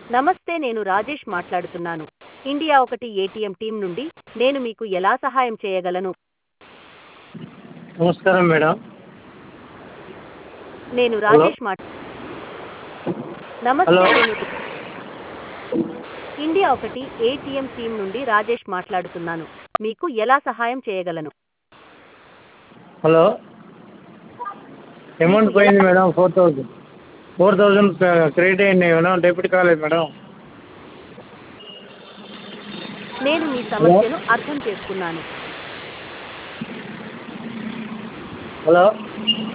నమస్తే నేను రాజేష్ మాట్లాడుతున్నాను ఇండియా ఒకటి ఏటీఎం టీం నుండి నేను మీకు ఎలా సహాయం చేయగలను నమస్కారం మేడం నేను రాజేష్ మాట్ నమస్తే హలో. నేను ఇండియా ఒకటి ఏటీఎం టీం నుండి రాజేష్ మాట్లాడుతున్నాను మీకు ఎలా సహాయం చేయగలను హలో అమౌంట్ పోయింది madam four thousand four thousand credit అయింది మేడం డెబిట్ కాలేదు మేడం నేను మీ సమస్యను అర్థం చేసుకున్నాను హలో